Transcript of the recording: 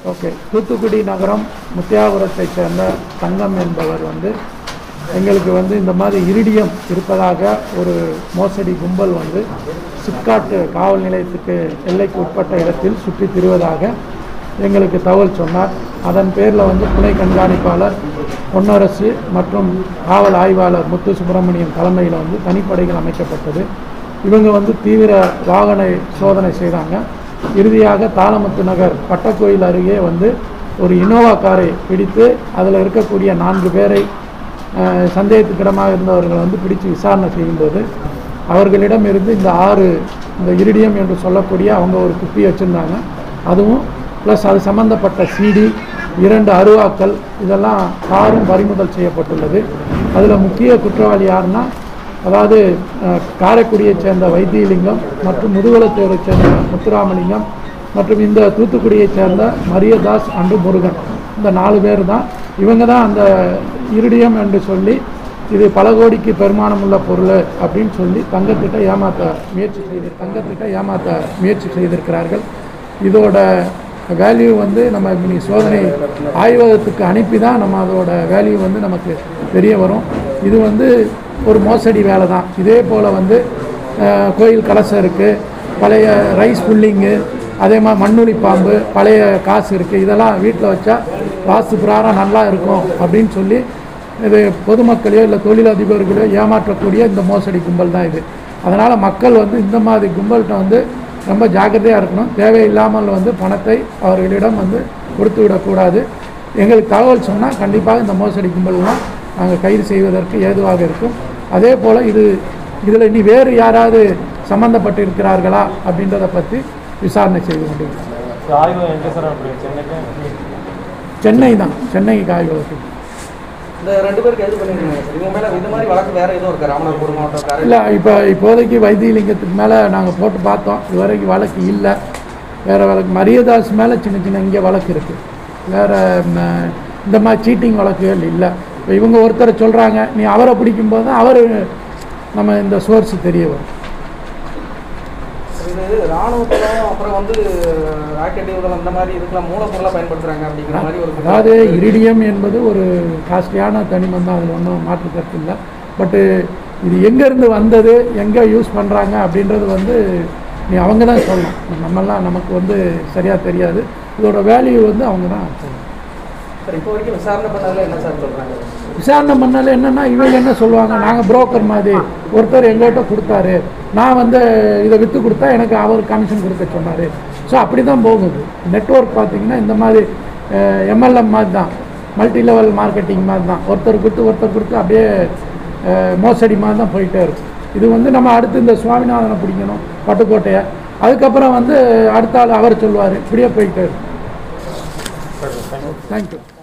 okay Thoothukudi நகரம் முத்தியாபுரத்தைச் சேர்ந்த தங்கம் என்பவர் வந்து எங்களுக்கு வந்து இந்த மாதிரி இரிடியம் இருப்பதாக ஒரு மோசடி கும்பல் வந்து சிப்காட்டு காவல் நிலையத்துக்கு எல்லைக்கு உட்பட்ட இடத்தில் சுற்றி திரிவதாக எங்களுக்கு தகவல் சொன்னார் அதன் பேரில் வந்து துணை கண்காணிப்பாளர் பொன்னரசு மற்றும் காவல் ஆய்வாளர் முத்து சுப்பிரமணியம் தலைமையில் வந்து தனிப்படைகள் அமைக்கப்பட்டது இவங்க வந்து தீவிர வாகன சோதனை செய்தாங்க இறுதியாக தாளமுத்து நகர் பட்டக்கோயில் அருகே வந்து ஒரு இனோவா காரை பிடித்து அதில் இருக்கக்கூடிய நான்கு பேரை அஹ், சந்தேகத்துக்கிடமாக இருந்தவர்கள் வந்து பிடித்து விசாரணை செய்யும்போது அவர்களிடம் இருந்து இந்த ஆறு இந்த இரிடியம் என்று சொல்லக்கூடிய அவங்க ஒரு குப்பி வச்சுருந்தாங்க அதுவும் ப்ளஸ் அது சம்பந்தப்பட்ட சிடி இரண்டு அருவாக்கள் இதெல்லாம் காரும் பறிமுதல் செய்யப்பட்டுள்ளது அதில் முக்கிய குற்றவாளி யாருன்னா அதாவது அஹ், காரைக்குடியைச் சேர்ந்த வைத்தியலிங்கம் மற்றும் முதுகுளத்தூரைச் சேர்ந்த முத்துராமலிங்கம் மற்றும் இந்த தூத்துக்குடியைச் சேர்ந்த மரியதாஸ் அன்று முருகன் இந்த நாலு பேர் தான் இவங்க தான் அந்த இருடியம் என்று சொல்லி இது பல கோடிக்கு பெருமானம் உள்ள பொருள் அப்படின்னு சொல்லி தங்கத்திட்ட ஏமாற்ற முயற்சி செய்து தங்கத்திட்ட ஏமாற்ற முயற்சி செய்திருக்கிறார்கள் இதோட வேல்யூ வந்து நம்ம இனி சோதனை ஆய்வகத்துக்கு அனுப்பி தான் நம்ம அதோட வேல்யூ வந்து நமக்கு தெரிய வரும் இது வந்து ஒரு மோசடி வேலை தான் இதே போல் வந்து அஹ், கோயில் கலசம் இருக்குது பழைய ரைஸ் புல்லிங்கு அதே மாதிரி மண்ணுளி பாம்பு பழைய காசு இருக்குது இதெல்லாம் வீட்டில் வச்சா வாஸ்து பிரகாரம் நல்லா இருக்கும் அப்படின்னு சொல்லி இது பொதுமக்களையோ இல்லை தொழிலதிபர்களையோ ஏமாற்றக்கூடிய இந்த மோசடி கும்பல் தான் இது அதனால் மக்கள் வந்து இந்த மாதிரி கும்பல்கிட்ட வந்து ரொம்ப ஜாக்கிரதையாக இருக்கணும் தேவையில்லாமல் வந்து பணத்தை அவர்களிடம் வந்து கொடுத்து விடக்கூடாது எங்களுக்கு தகவல் சொன்னால் கண்டிப்பாக இந்த மோசடி கும்பல்லாம் நாங்கள் கைது செய்வதற்கு ஏதுவாக இருக்கும் அதே போல் இது இதில் இனி வேறு யாராவது சம்மந்தப்பட்டு இருக்கிறார்களா அப்படின்றத பற்றி விசாரணை செய்து கொண்டிருக்கிறோம் ஆய்வு எங்கே சார் அனுப்புறீங்க சென்னைக்கு சென்னை தான் சென்னைக்கு ஆய்வகத்துக்கு இந்த ரெண்டு பேருக்கு எது பண்ணிருக்கீங்க சார் இவங்க மேல இந்த மாதிரி வழக்கு வேற எதுவும் இருக்கா ராமநாதபுரம் மாவட்டம் காரை இல்லை இப்போ இப்போதைக்கு வைத்தியலிங்கத்துக்கு மேலே நாங்கள் போட்டு பார்த்தோம் இதுவரைக்கும் வழக்கு இல்லை வேறு வழக்கு மரியதாஸ் மேலே சின்ன சின்ன இங்கே வழக்கு இருக்குது வேறு இந்த மாதிரி சீட்டிங் வழக்குகள் இல்லை இப்போ இவங்க ஒருத்தரை சொல்கிறாங்க நீ அவரை பிடிக்கும்போது தான் அவர் நம்ம இந்த சோர்ஸ் தெரிய வரும் இது ராணுவத்திலும் அப்புறம் வந்து ராக்கெட் இவர்கள் அந்த மாதிரி இதுக்கெல்லாம் மூலப்பொருளாக பயன்படுத்துறாங்க அப்படிங்கிற மாதிரி ஒரு அதாவது இரிடியம் என்பது ஒரு காஸ்ட்லியான தனிமம் தான் அதில் ஒன்றும் மாற்று கருத்து இல்லை பட்டு இது எங்கேருந்து வந்தது எங்கே யூஸ் பண்ணுறாங்க அப்படின்றது வந்து நீ அவங்க தான் சொல்லணும் நம்மெல்லாம் நமக்கு வந்து சரியாக தெரியாது இதோட வேல்யூ வந்து அவங்க தான் சொல்லணும் சார் இப்போ வரைக்கும் விசாரணை பண்ணதில் என்ன சார் சொல்றாங்க விசாரணை பண்ணால என்னென்னா இவங்க என்ன சொல்லுவாங்க நாங்கள் புரோக்கர் மாதிரி ஒருத்தர் எங்கள்கிட்ட கொடுத்தாரு நான் வந்து இதை விற்று கொடுத்தா எனக்கு அவர் கமிஷன் கொடுக்க சொன்னார் ஸோ அப்படி தான் போகுது நெட்வொர்க் பார்த்தீங்கன்னா இந்த மாதிரி எம்எல்எம் மாதிரி தான் மல்டி லெவல் மார்க்கெட்டிங் மாதிரி தான் ஒருத்தர் கொடுத்து ஒருத்தர் கொடுத்து அப்படியே அஹ், மோசடி மாதிரி தான் போயிட்டே இருக்கும் இது வந்து நம்ம அடுத்து இந்த சுவாமிநாதனை பிடிக்கணும் பட்டுக்கோட்டையை அதுக்கப்புறம் வந்து அடுத்த ஆள் அவர் சொல்லுவார் இப்படியே போயிட்டே இருக்கும் தேங்க்யூ